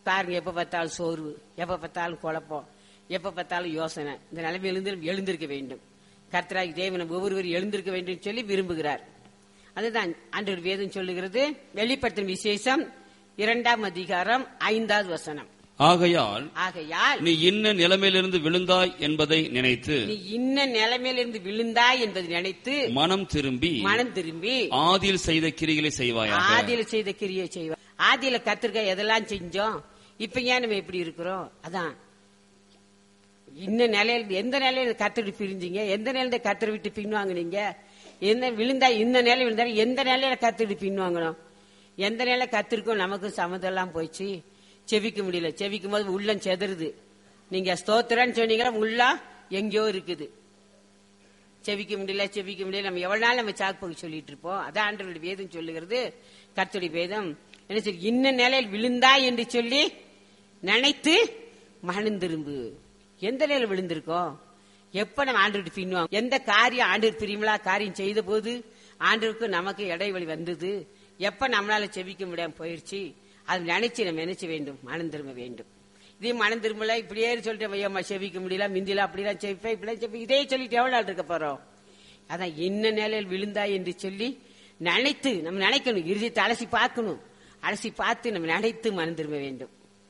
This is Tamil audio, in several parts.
பாருங்க எப்ப பார்த்தாலும் சோர்வு எப்ப பார்த்தாலும் குழப்பம் எப்ப பார்த்தாலும் யோசனை இந்த நிலைமை எழுந்து எழுந்திருக்க வேண்டும் கர்த்தராகி தேவன் ஒவ்வொருவரும் எழுந்திருக்க வேண்டும் சொல்லி விரும்புகிறார் அதுதான் ஆண்டவர் வேதம் சொல்லுகிறது வெளிப்படுத்தும் விசேஷம் இரண்டாம் அதிகாரம் ஐந்தாவது வசனம் ஆகையால் ஆகையால் நீ இன்ன நிலைமையிலிருந்து விழுந்தாய் என்பதை நினைத்து நீ இன்ன நிலைமையிலிருந்து விழுந்தாய் என்பதை நினைத்து மனம் திரும்பி மனம் திரும்பி ஆதியில் செய்த கிரிகளை செய்வாயாக ஆதியில செய்த கிரியை செய்வோம் ஆதியில கத்திருக்க எதெல்லாம் செஞ்சோம் இப்ப ஏன் நம்ம எப்படி இருக்கிறோம் அதான் இன்ன நிலையில எந்த நிலையில கத்திரி பிரிஞ்சீங்க எந்த நிலையில கத்திரி விட்டு பின்வாங்குனீங்க என்ன விழுந்தா இந்த நிலை விழுந்தா எந்த நிலையில கத்திரி பின்வாங்கணும் எந்த நிலையில கத்திருக்கோம் நமக்கும் சம்மதெல்லாம் போயிடுச்சு செவிக்க முடியல செவிக்கும் போது உள்ளம் செதறுது நீங்க ஸ்தோத்திரன்னு சொன்னீங்கன்னா உள்ளம் எங்கேயோ இருக்குது செவிக்க முடியல செவிக்க முடியல நம்ம எவ்வளவு நாள் நம்ம சாக்கு சொல்லிட்டு இருப்போம் அதான் ஆண்டவருடைய வேதம் சொல்லுகிறது கர்த்தருடைய வேதம் என்ன சொல்லி இன்ன நிலையில் விழுந்தாய் என்று சொல்லி நினைத்து மனம் திரும்பு எந்த நிலையில் விழுந்திருக்கோம் எப்ப நம்ம ஆண்டு பின்னுவோம் எந்த காரியம் ஆண்டு பிரிமலா காரியம் செய்த போது ஆண்டவருக்கு நமக்கு இடைவெளி வந்தது எப்ப நம்மளால செவிக்க முடியாம போயிடுச்சு அது நினைச்சு நம்ம நினைச்ச வேண்டும் மனம் திரும்ப வேண்டும் இதே மனம் திரும்பல இப்படியே சொல்லிட்டு ஐயம்மா செவிக்க முடியல மிந்தில அப்படிலாம் செவிப்பேன் இப்படிலாம் செவி இதே சொல்லிட்டு எவ்வளவு நாள் இருக்க போறோம் அதான் என்ன நிலையில் விழுந்தாய் என்று சொல்லி நினைத்து நம்ம நினைக்கணும் இறுதியத்தை அலசி பார்க்கணும் அலசி பார்த்து நம்ம நினைத்து மனம் திரும்ப வேண்டும்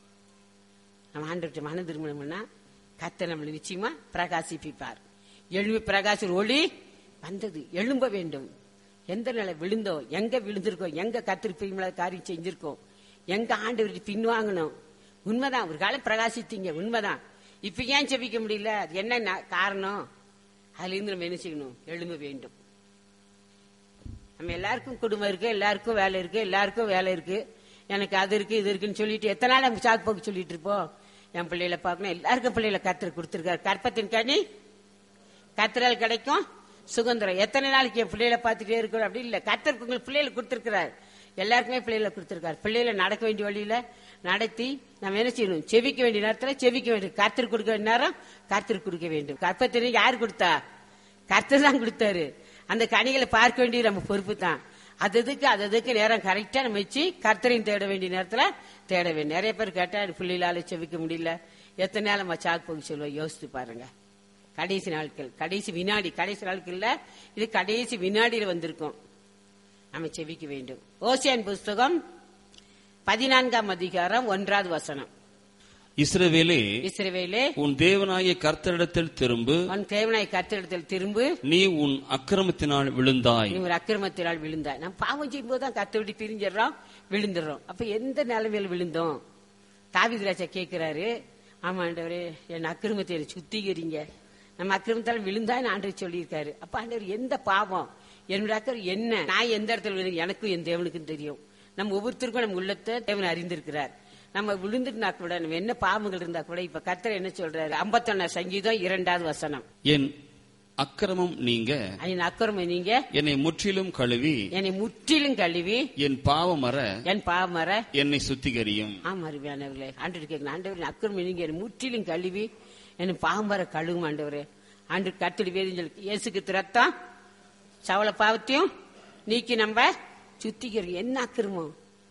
நம்ம ஆண்டு மனம் திரும்பணும்னா கத்த நம்மளை நிச்சயமா பிரகாசிப்பிப்பார் எழும்பி பிரகாச ஒளி வந்தது எழும்ப வேண்டும் எந்த நிலை விழுந்தோம் எங்க விழுந்திருக்கோம் எங்க கத்திருப்பீங்களா காரியம் செஞ்சிருக்கோம் எங்க ஆண்டு பின்வாங்கணும் உண்மைதான் ஒரு காலம் பிரகாசித்தீங்க உண்மைதான் இப்ப ஏன் செபிக்க முடியல அது என்ன நா- காரணம் அதுல இருந்து நம்ம என்ன செய்யணும் எழும்ப வேண்டும் நம்ம எல்லாருக்கும் குடும்பம் இருக்கு எல்லாருக்கும் வேலை இருக்கு எல்லாருக்கும் வேலை இருக்கு எனக்கு அது இருக்கு இது இருக்குன்னு சொல்லிட்டு எத்தனை நாள் நம்ம சாக்கு போக்கு சொல்லிட்டு இருப்போம் என் பிள்ளைகளை பார்க்கணும் எல்லாருக்கும் பிள்ளைகளை கத்தர் கொடுத்திருக்காரு கற்பத்தின் கனி கத்திரால் கிடைக்கும் சுதந்திரம் எத்தனை நாளைக்கு என் பிள்ளைகளை பார்த்துட்டே இருக்கணும் அப்படி இல்ல கத்தர் உங்களுக்கு பிள்ளைகளை கொடுத்திருக்கிறார் எல்லாருக்குமே பிள்ளைகளை கொடுத்திருக்காரு பிள்ளைகளை நடக்க வேண்டிய வழியில நடத்தி நம்ம என்ன செய்யணும் செவிக்க வேண்டிய நேரத்துல செவிக்க வேண்டும் கர்த்தர் கொடுக்க வேண்டிய நேரம் கர்த்தர் கொடுக்க வேண்டும் கற்பத்தினை யார் கொடுத்தா கர்த்தர் தான் கொடுத்தாரு அந்த கனிகளை பார்க்க வேண்டியது நம்ம பொறுப்பு தான் அது அதுக்கு அது அதுக்கு நேரம் கரெக்டா நம்ம வச்சு கர்த்தரையும் தேட வேண்டிய நேரத்துல தேட வேண்டும் நிறைய பேர் கேட்டா எனக்கு பிள்ளைகளால செவிக்க முடியல எத்தனை நாள் நம்ம சாக்கு போக சொல்லுவோம் யோசித்து பாருங்க கடைசி நாட்கள் கடைசி வினாடி கடைசி நாட்கள்ல இது கடைசி வினாடியில வந்திருக்கும் நம்ம செவிக்க வேண்டும் ஓசியான் புஸ்தகம் பதினான்காம் அதிகாரம் ஒன்றாவது வசனம் இஸ்ரவேலே இஸ்ரவேலே உன் தேவனாகிய கர்த்தரிடத்தில் திரும்பு உன் தேவனாய் கத்திரிடத்தில் திரும்பு நீ உன் அக்கிரமத்தினால் விழுந்தாய் நீ ஒரு அக்கிரமத்தினால் விழுந்தாய் நம்ம பாவம் செய்யும்போது தான் கத்தை விட்டு பிரிஞ்சிடறோம் விழுந்துடுறோம் அப்ப எந்த நிலைமையில விழுந்தோம் தாவித் ராஜா கேட்கிறாரு ஆமா ஆண்டவரே என் அக்கிரமத்தை என்னை சுத்திக்கிறீங்க நம்ம அக்கிரமத்தால் விழுந்தான்னு ஆண்டவர் சொல்லியிருக்காரு அப்ப ஆண்டவர் எந்த பாவம் என்னுடைய அக்கறை என்ன நான் எந்த இடத்துல விழுந்து எனக்கும் என் தேவனுக்கும் தெரியும் நம்ம ஒவ்வொருத்தருக்கும் நம்ம உள்ளத்தை தேவன் அறிந்திருக்கிறார் நம்ம விழுந்துட்டுனா கூட நம்ம என்ன பாவங்கள் இருந்தா கூட இப்ப கர்த்தர் என்ன சொல்றாரு ஐம்பத்தொன்னா சங்கீதம் இரண்டாவது வசனம் என் அக்கிரமம் நீங்க என் அக்கிரமம் நீங்க என்னை முற்றிலும் கழுவி என்னை முற்றிலும் கழுவி என் பாவமர என் பாவமர என்னை சுத்திகரியும் ஆமா அருமையானவர்களே ஆண்டு கேட்கணும் ஆண்டவர் அக்கிரமம் நீங்க என்னை முற்றிலும் கழுவி என் பாவமர கழுவும் ஆண்டவரே ஆண்டு கத்துடி வேதம் சொல்லி இயேசுக்கு ரத்தம் சவள பாவத்தையும் நீக்கி நம்ம சுத்திக்கிறோம் என்ன அக்கிரமம்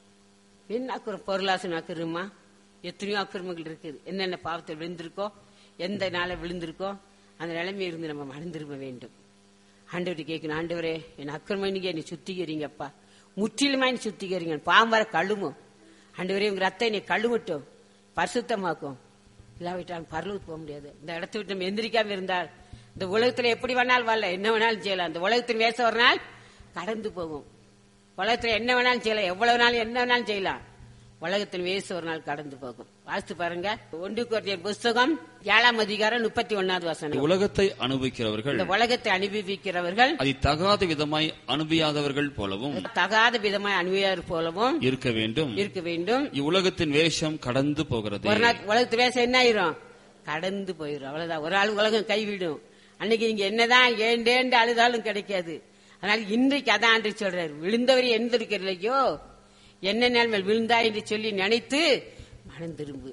என்ன அக்கிரம் பொருளாசன அக்கிரமா எத்தனையோ அக்கிரமங்கள் இருக்குது என்னென்ன பாவத்தில் விழுந்திருக்கோ எந்த நாளை விழுந்திருக்கோ அந்த நிலைமை இருந்து நம்ம மனம் திரும்ப வேண்டும் ஆண்டவர்கிட்ட கேட்கணும் ஆண்டவரே என் அக்கிரமம் நீங்க என்னை சுத்திக்கிறீங்கப்பா முற்றிலுமா என்னை சுத்திக்கிறீங்க பாம்பர கழுவும் ஆண்டவரே உங்க ரத்தம் என்னை கழுவட்டும் பரிசுத்தமாக்கும் இல்லாவிட்டால் பரலூர் போக முடியாது இந்த இடத்த விட்டு நம்ம எந்திரிக்காம இருந்தால் இந்த உலகத்துல எப்படி வேணாலும் வரல என்ன வேணாலும் செய்யலாம் இந்த உலகத்தின் வேச ஒரு நாள் கடந்து போகும் உலகத்துல என்ன வேணாலும் செய்யலாம் எவ்வளவு நாள் என்ன வேணாலும் செய்யலாம் உலகத்தின் வேச ஒரு நாள் கடந்து போகும் வாசித்து பாருங்க ஒன்று கோரிய புஸ்தகம் ஏழாம் அதிகாரம் முப்பத்தி ஒன்னாவது வசனம் உலகத்தை அனுபவிக்கிறவர்கள் இந்த உலகத்தை அனுபவிக்கிறவர்கள் அதை தகாத விதமாய் அனுபவியாதவர்கள் போலவும் தகாத விதமாய் அனுபவியார் போலவும் இருக்க வேண்டும் இருக்க வேண்டும் இவ்வுலகத்தின் வேஷம் கடந்து போகிறது ஒரு நாள் உலகத்து வேசம் என்ன ஆயிரும் கடந்து போயிரும் அவ்வளவுதான் ஒரு ஆள் உலகம் கைவிடும் அன்னைக்கு நீங்க என்னதான் ஏண்டேண்டு அழுதாலும் கிடைக்காது அதனால இன்றைக்கு அதான் ஆண்டு சொல்றாரு விழுந்தவரை எந்திருக்கிறலையோ என்ன நிலைமை விழுந்தா என்று சொல்லி நினைத்து மனம் திரும்பு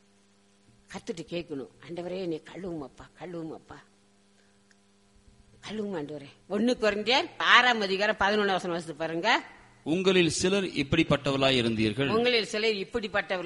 கத்துட்டு கேட்கணும் ஆண்டவரே என்னை கழுவும் அப்பா கழுவும் அப்பா கழுவும் ஆண்டவரே ஒண்ணு குறைஞ்ச ஆறாம் அதிகாரம் பதினொன்னு வசனம் வசதி பாருங்க உங்களில் சிலர் இப்படிப்பட்டவர்களாய் இருந்தீர்கள் உங்களில் சிலர் இப்படிப்பட்டவர்கள்